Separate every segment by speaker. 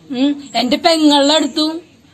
Speaker 1: ഉം, എന്റെ പെങ്ങളുടെ അടുത്തും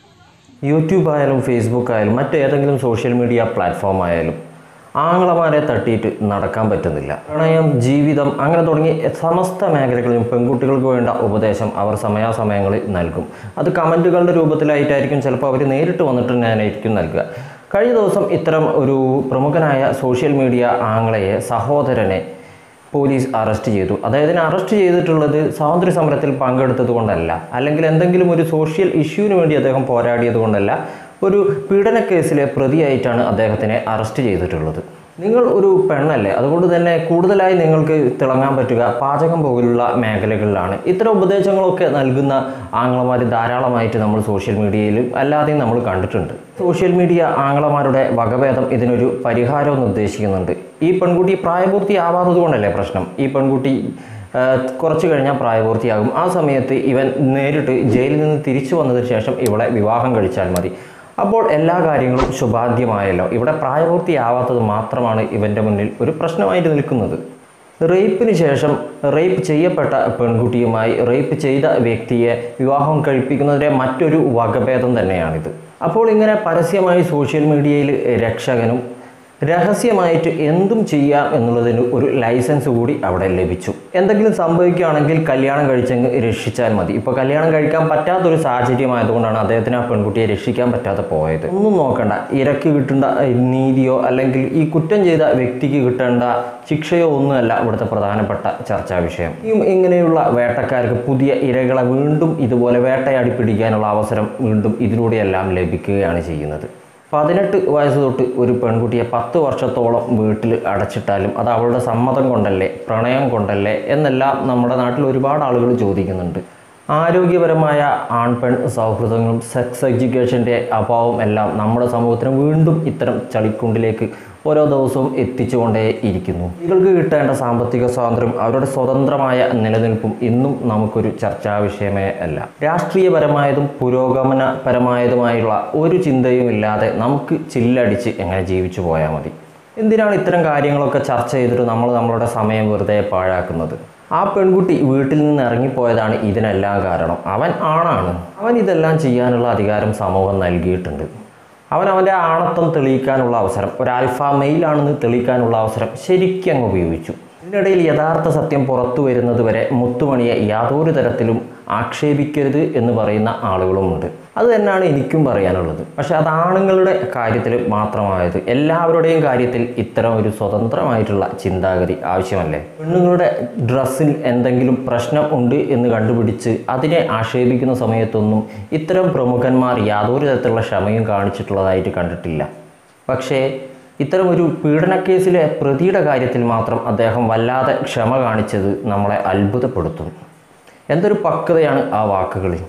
Speaker 2: യൂട്യൂബ് ആയാലും ഫേസ്ബുക്ക് ആയാലും മറ്റേതെങ്കിലും സോഷ്യൽ മീഡിയ പ്ലാറ്റ്ഫോം ആയാലും ആങ്ങളമാരെ തട്ടിയിട്ട് നടക്കാൻ പറ്റുന്നില്ല പ്രണയം ജീവിതം അങ്ങനെ തുടങ്ങി സമസ്ത മേഖലകളിലും പെൺകുട്ടികൾക്ക് വേണ്ട ഉപദേശം അവർ സമയാസമയങ്ങളിൽ നൽകും അത് കമൻറ്റുകളുടെ രൂപത്തിലായിട്ടായിരിക്കും ചിലപ്പോൾ അവർ നേരിട്ട് വന്നിട്ട് ഞാനായിരിക്കും നൽകുക കഴിഞ്ഞ ദിവസം ഇത്തരം ഒരു പ്രമുഖനായ സോഷ്യൽ മീഡിയ ആങ്ങളയെ സഹോദരനെ പോലീസ് അറസ്റ്റ് ചെയ്തു അദ്ദേഹത്തിനെ അറസ്റ്റ് ചെയ്തിട്ടുള്ളത് സ്വാതന്ത്ര്യ സമരത്തിൽ പങ്കെടുത്തത് കൊണ്ടല്ല അല്ലെങ്കിൽ എന്തെങ്കിലും ഒരു സോഷ്യൽ ഇഷ്യൂവിന് വേണ്ടി അദ്ദേഹം പോരാടിയത് കൊണ്ടല്ല ഒരു പീഡന കേസിലെ പ്രതിയായിട്ടാണ് അദ്ദേഹത്തിനെ അറസ്റ്റ് ചെയ്തിട്ടുള്ളത് നിങ്ങൾ ഒരു പെണ്ണല്ലേ അതുകൊണ്ട് തന്നെ കൂടുതലായി നിങ്ങൾക്ക് തിളങ്ങാൻ പറ്റുക പാചകം പോലുള്ള മേഖലകളിലാണ് ഇത്തരം ഉപദേശങ്ങളൊക്കെ നൽകുന്ന ആംഗ്ലമാർ ധാരാളമായിട്ട് നമ്മൾ സോഷ്യൽ മീഡിയയിലും അല്ലാതെയും നമ്മൾ കണ്ടിട്ടുണ്ട് സോഷ്യൽ മീഡിയ ആംഗ്ലമാരുടെ വകഭേദം ഇതിനൊരു പരിഹാരവും നിർദ്ദേശിക്കുന്നുണ്ട് ഈ പെൺകുട്ടി പ്രായപൂർത്തിയാവാത്തത് കൊണ്ടല്ലേ പ്രശ്നം ഈ പെൺകുട്ടി ആ, കുറച്ച് കഴിഞ്ഞാൽ പ്രായപൂർത്തിയാകും ആ സമയത്ത് ഇവൻ നേരിട്ട് ജയിലിൽ നിന്ന് തിരിച്ചു വന്നതിന് ശേഷം ഇവളെ വിവാഹം കഴിച്ചാൽ മതി അപ്പോൾ എല്ലാ കാര്യങ്ങളും ശുഭാദ്യമായല്ലോ ഇവിടെ പ്രായപൂർത്തിയാവാത്തത് മാത്രമാണ് ഇവൻ്റെ മുന്നിൽ ഒരു പ്രശ്നമായിട്ട് നിൽക്കുന്നത് റേപ്പിന് ശേഷം റേപ്പ് ചെയ്യപ്പെട്ട പെൺകുട്ടിയുമായി റേപ്പ് ചെയ്ത വ്യക്തിയെ വിവാഹം കഴിപ്പിക്കുന്നതിൻ്റെ മറ്റൊരു വകഭേദം തന്നെയാണിത് അപ്പോൾ ഇങ്ങനെ പരസ്യമായി സോഷ്യൽ മീഡിയയിൽ രക്ഷകനും രഹസ്യമായിട്ട് എന്തും ചെയ്യാം എന്നുള്ളതിന് ഒരു ലൈസൻസ് കൂടി അവിടെ ലഭിച്ചു എന്തെങ്കിലും സംഭവിക്കുകയാണെങ്കിൽ കല്യാണം കഴിച്ചങ്ങ് രക്ഷിച്ചാൽ മതി ഇപ്പോൾ കല്യാണം കഴിക്കാൻ പറ്റാത്തൊരു സാഹചര്യമായതുകൊണ്ടാണ് അദ്ദേഹത്തിന് ആ പെൺകുട്ടിയെ രക്ഷിക്കാൻ പറ്റാതെ പോയത് ഒന്നും നോക്കണ്ട ഇരക്ക് കിട്ടേണ്ട നീതിയോ അല്ലെങ്കിൽ ഈ കുറ്റം ചെയ്ത വ്യക്തിക്ക് കിട്ടേണ്ട ശിക്ഷയോ ഒന്നുമല്ല ഇവിടുത്തെ പ്രധാനപ്പെട്ട ചർച്ചാ വിഷയം ഈ ഇങ്ങനെയുള്ള വേട്ടക്കാർക്ക് പുതിയ ഇരകളെ വീണ്ടും ഇതുപോലെ വേട്ടയാടി പിടിക്കാനുള്ള അവസരം വീണ്ടും ഇതിലൂടെയെല്ലാം ലഭിക്കുകയാണ് ചെയ്യുന്നത് പതിനെട്ട് വയസ്സ് തൊട്ട് ഒരു പെൺകുട്ടിയെ പത്ത് വർഷത്തോളം വീട്ടിൽ അടച്ചിട്ടാലും അത് അവളുടെ സമ്മതം കൊണ്ടല്ലേ പ്രണയം കൊണ്ടല്ലേ എന്നെല്ലാം നമ്മുടെ നാട്ടിൽ ഒരുപാട് ആളുകൾ ചോദിക്കുന്നുണ്ട് ആരോഗ്യപരമായ ആൺ പെൺ സൗഹൃദങ്ങളും സെക്സ് എഡ്യൂക്കേഷൻ്റെ അഭാവം എല്ലാം നമ്മുടെ സമൂഹത്തിന് വീണ്ടും ഇത്തരം ചളിക്കുണ്ടിലേക്ക് ഓരോ ദിവസവും എത്തിച്ചുകൊണ്ടേ ഇരിക്കുന്നു സ്ത്രീകൾക്ക് കിട്ടേണ്ട സാമ്പത്തിക സ്വാതന്ത്ര്യം അവരുടെ സ്വതന്ത്രമായ നിലനിൽപ്പും ഇന്നും നമുക്കൊരു ചർച്ചാ വിഷയമേ അല്ല രാഷ്ട്രീയപരമായതും പുരോഗമനപരമായതുമായുള്ള ഒരു ചിന്തയും ഇല്ലാതെ നമുക്ക് ചില്ലടിച്ച് എങ്ങനെ ജീവിച്ചു പോയാൽ മതി എന്തിനാണ് ഇത്തരം കാര്യങ്ങളൊക്കെ ചർച്ച ചെയ്തിട്ട് നമ്മൾ നമ്മളുടെ സമയം വെറുതെ പാഴാക്കുന്നത് ആ പെൺകുട്ടി വീട്ടിൽ നിന്ന് ഇറങ്ങിപ്പോയതാണ് ഇതിനെല്ലാം കാരണം അവൻ ആണാണ് അവൻ ഇതെല്ലാം ചെയ്യാനുള്ള അധികാരം സമൂഹം നൽകിയിട്ടുണ്ട് അവൻ അവൻ്റെ ആണത്വം തെളിയിക്കാനുള്ള അവസരം ഒരു ആൽഫ മെയിലാണെന്ന് തെളിയിക്കാനുള്ള അവസരം ശരിക്കും അങ്ങ് ഉപയോഗിച്ചു ഇതിനിടയിൽ യഥാർത്ഥ സത്യം പുറത്തു വരുന്നത് വരെ മുത്തുമണിയെ യാതൊരു തരത്തിലും ആക്ഷേപിക്കരുത് എന്ന് പറയുന്ന ആളുകളുമുണ്ട് അത് തന്നെയാണ് എനിക്കും പറയാനുള്ളത് പക്ഷെ അത് ആണുങ്ങളുടെ കാര്യത്തിൽ മാത്രമായത് എല്ലാവരുടെയും കാര്യത്തിൽ ഇത്തരം ഒരു സ്വതന്ത്രമായിട്ടുള്ള ചിന്താഗതി ആവശ്യമല്ലേ പെണ്ണുങ്ങളുടെ ഡ്രസ്സിൽ എന്തെങ്കിലും പ്രശ്നം ഉണ്ട് എന്ന് കണ്ടുപിടിച്ച് അതിനെ ആക്ഷേപിക്കുന്ന സമയത്തൊന്നും ഇത്തരം പ്രമുഖന്മാർ യാതൊരു തരത്തിലുള്ള ക്ഷമയും കാണിച്ചിട്ടുള്ളതായിട്ട് കണ്ടിട്ടില്ല പക്ഷേ ഇത്തരം ഒരു പീഡനക്കേസിലെ പ്രതിയുടെ കാര്യത്തിൽ മാത്രം അദ്ദേഹം വല്ലാതെ ക്ഷമ കാണിച്ചത് നമ്മളെ അത്ഭുതപ്പെടുത്തും എന്തൊരു പക്വതയാണ് ആ വാക്കുകളിൽ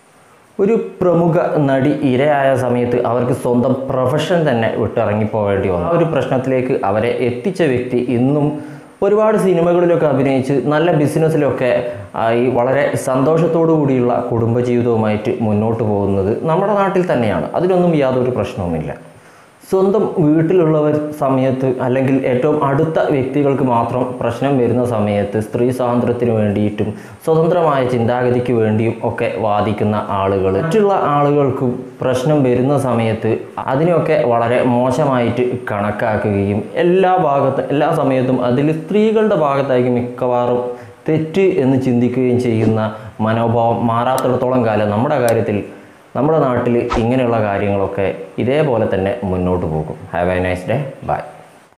Speaker 2: ഒരു പ്രമുഖ നടി ഇരയായ സമയത്ത് അവർക്ക് സ്വന്തം പ്രൊഫഷൻ തന്നെ വിട്ടിറങ്ങിപ്പോവേണ്ടി വന്നു ആ ഒരു പ്രശ്നത്തിലേക്ക് അവരെ എത്തിച്ച വ്യക്തി ഇന്നും ഒരുപാട് സിനിമകളിലൊക്കെ അഭിനയിച്ച് നല്ല ബിസിനസ്സിലൊക്കെ ആയി വളരെ സന്തോഷത്തോടു കൂടിയുള്ള കുടുംബജീവിതവുമായിട്ട് മുന്നോട്ട് പോകുന്നത് നമ്മുടെ നാട്ടിൽ തന്നെയാണ് അതിനൊന്നും യാതൊരു പ്രശ്നവുമില്ല സ്വന്തം വീട്ടിലുള്ളവർ സമയത്ത് അല്ലെങ്കിൽ ഏറ്റവും അടുത്ത വ്യക്തികൾക്ക് മാത്രം പ്രശ്നം വരുന്ന സമയത്ത് സ്ത്രീ സ്വാതന്ത്ര്യത്തിന് വേണ്ടിയിട്ടും സ്വതന്ത്രമായ ചിന്താഗതിക്ക് വേണ്ടിയും ഒക്കെ വാദിക്കുന്ന ആളുകൾ മറ്റുള്ള ആളുകൾക്കും പ്രശ്നം വരുന്ന സമയത്ത് അതിനെയൊക്കെ വളരെ മോശമായിട്ട് കണക്കാക്കുകയും എല്ലാ ഭാഗത്തും എല്ലാ സമയത്തും അതിൽ സ്ത്രീകളുടെ ഭാഗത്തായിരിക്കും മിക്കവാറും തെറ്റ് എന്ന് ചിന്തിക്കുകയും ചെയ്യുന്ന മനോഭാവം മാറാത്തിടത്തോളം കാലം നമ്മുടെ കാര്യത്തിൽ നമ്മുടെ നാട്ടിൽ ഇങ്ങനെയുള്ള കാര്യങ്ങളൊക്കെ ഇതേപോലെ തന്നെ മുന്നോട്ട് പോകും have a nice day by